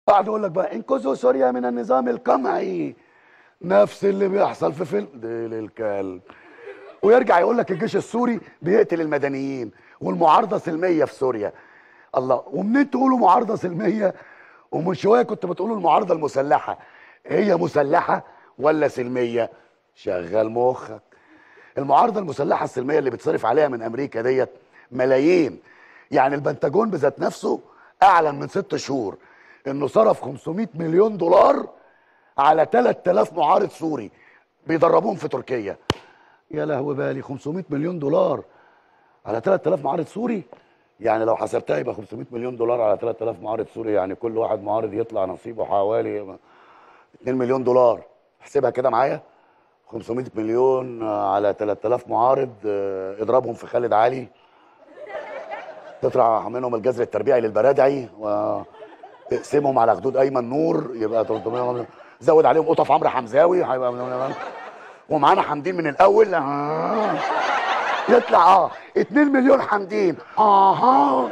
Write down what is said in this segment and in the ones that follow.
قاعد يقول لك بقى انقذوا سوريا من النظام القمعي نفس اللي بيحصل في فيلم ديل الكلب ويرجع يقول لك الجيش السوري بيقتل المدنيين والمعارضه سلميه في سوريا الله ومنين تقولوا معارضه سلميه ومن شويه كنت بتقولوا المعارضه المسلحه هي مسلحه ولا سلميه شغل مخك المعارضه المسلحه السلميه اللي بتصرف عليها من امريكا ديت ملايين يعني البنتاجون بذات نفسه اعلن من ست شهور انه صرف 500 مليون دولار على 3000 معارض سوري بيدربوهم في تركيا يا لهوي بالي 500 مليون دولار على 3000 معارض سوري يعني لو حسبتها يبقى 500 مليون دولار على 3000 معارض سوري يعني كل واحد معارض يطلع نصيبه حوالي 2 مليون دولار احسبها كده معايا 500 مليون على 3000 معارض اه، اضربهم في خالد علي تطلع منهم الجذر التربيعي للبرادعي وتقسمهم على خدود ايمن نور يبقى 300 زود عليهم قطف عمرو حمزاوي هيبقى ومعانا حمدين من الاول آه. يطلع اه 2 مليون حمدين اها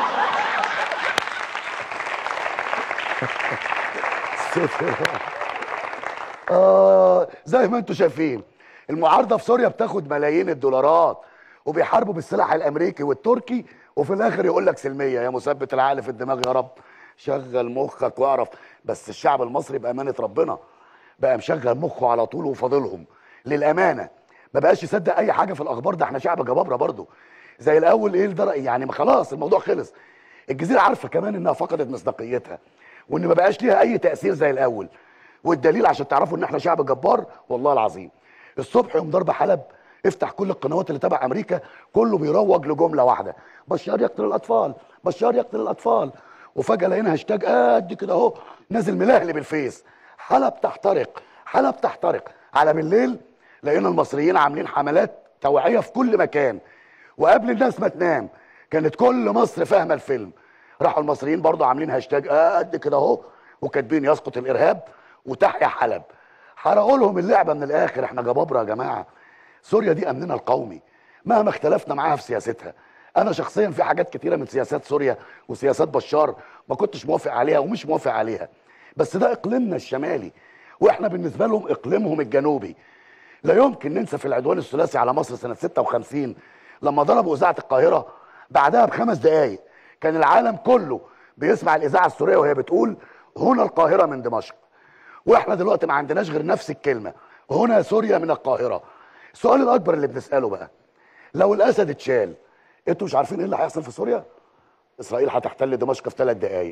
آه زي ما انتم شايفين المعارضه في سوريا بتاخد ملايين الدولارات وبيحاربوا بالسلاح الامريكي والتركي وفي الاخر يقول لك سلميه يا مثبت العقل في الدماغ يا رب شغل مخك واعرف بس الشعب المصري بامانه ربنا بقى مشغل مخه على طول وفاضلهم للامانه ما بقاش يصدق اي حاجه في الاخبار ده احنا شعب جبابره برضه زي الاول ايه الدر... يعني ما خلاص الموضوع خلص الجزيره عارفه كمان انها فقدت مصداقيتها وان ما بقاش ليها اي تاثير زي الاول والدليل عشان تعرفوا ان احنا شعب جبار والله العظيم الصبح يوم ضرب حلب افتح كل القنوات اللي تبع امريكا كله بيروج لجمله واحده بشار يقتل الاطفال بشار يقتل الاطفال وفجاه لقينا هاشتاج قد كده اهو نازل ملهلب الفيس حلب تحترق حلب تحترق على بالليل لقينا المصريين عاملين حملات توعيه في كل مكان وقبل الناس ما تنام كانت كل مصر فاهمه الفيلم راحوا المصريين برضو عاملين هاشتاج قد كده اهو وكاتبين يسقط الارهاب وتحيا حلب حرقوا لهم اللعبه من الاخر احنا جبابره يا جماعه سوريا دي امننا القومي مهما اختلفنا معاها في سياستها انا شخصيا في حاجات كتيره من سياسات سوريا وسياسات بشار ما كنتش موافق عليها ومش موافق عليها بس ده اقليمنا الشمالي واحنا بالنسبه لهم اقليمهم الجنوبي لا يمكن ننسى في العدوان الثلاثي على مصر سنه 56 لما ضربوا اذاعه القاهره بعدها بخمس دقائق كان العالم كله بيسمع الاذاعه السوريه وهي بتقول هنا القاهره من دمشق واحنا دلوقتي ما عندناش غير نفس الكلمه هنا سوريا من القاهره السؤال الاكبر اللي بنساله بقى لو الاسد اتشال انتوا مش عارفين ايه اللي هيحصل في سوريا اسرائيل هتحتل دمشق في ثلاث دقائق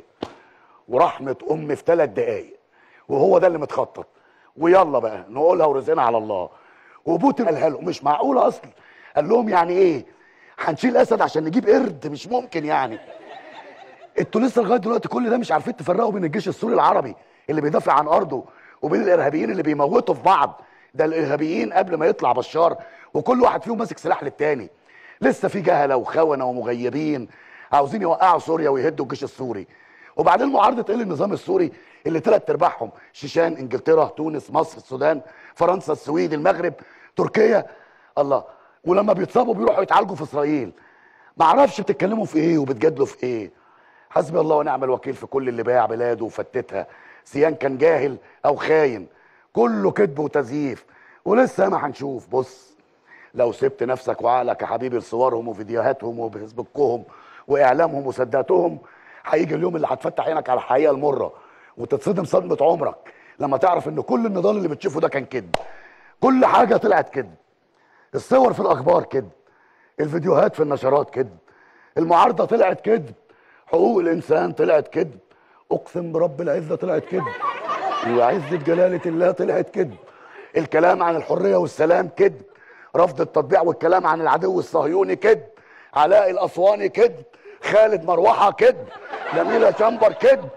ورحمه امي في ثلاث دقائق وهو ده اللي متخطط ويلا بقى نقولها ورزقنا على الله وبوتين قالها له مش معقوله اصلا قال لهم يعني ايه هنشيل اسد عشان نجيب قرد مش ممكن يعني انتوا لسه لغايه دلوقتي كل ده مش عارفين تفرقوا بين الجيش السوري العربي اللي بيدافع عن ارضه وبين الارهابيين اللي بيموتوا في بعض ده الارهابيين قبل ما يطلع بشار وكل واحد فيهم ماسك سلاح للتاني لسه في جهله وخونه ومغيبين عاوزين يوقعوا سوريا ويهدوا الجيش السوري وبعدين معارضه ايه للنظام السوري اللي ثلاث ارباعهم شيشان انجلترا تونس مصر السودان فرنسا السويد المغرب تركيا الله ولما بيتصابوا بيروحوا يتعالجوا في اسرائيل ما اعرفش بتتكلموا في ايه وبتجادلوا في ايه حسبي الله ونعم الوكيل في كل اللي باع بلاده وفتتها سيان كان جاهل او خاين كله كذب وتزييف ولسه ما هنشوف بص لو سبت نفسك وعقلك يا حبيبي لصورهم وفيديوهاتهم وفيسبوكهم واعلامهم وصدقتهم هيجي اليوم اللي هتفتح عينك على الحقيقه المره وتتصدم صدمه عمرك لما تعرف ان كل النضال اللي بتشوفه ده كان كذب كل حاجه طلعت كذب الصور في الاخبار كذب الفيديوهات في النشرات كذب المعارضه طلعت كذب حقوق الانسان طلعت كذب اقسم برب العزه طلعت كذب وعزه جلاله الله طلعت كذب الكلام عن الحريه والسلام كذب رفض التطبيع والكلام عن العدو الصهيوني كذب علاء الاسواني كذب خالد مروحه كذب جميله شمبر كذب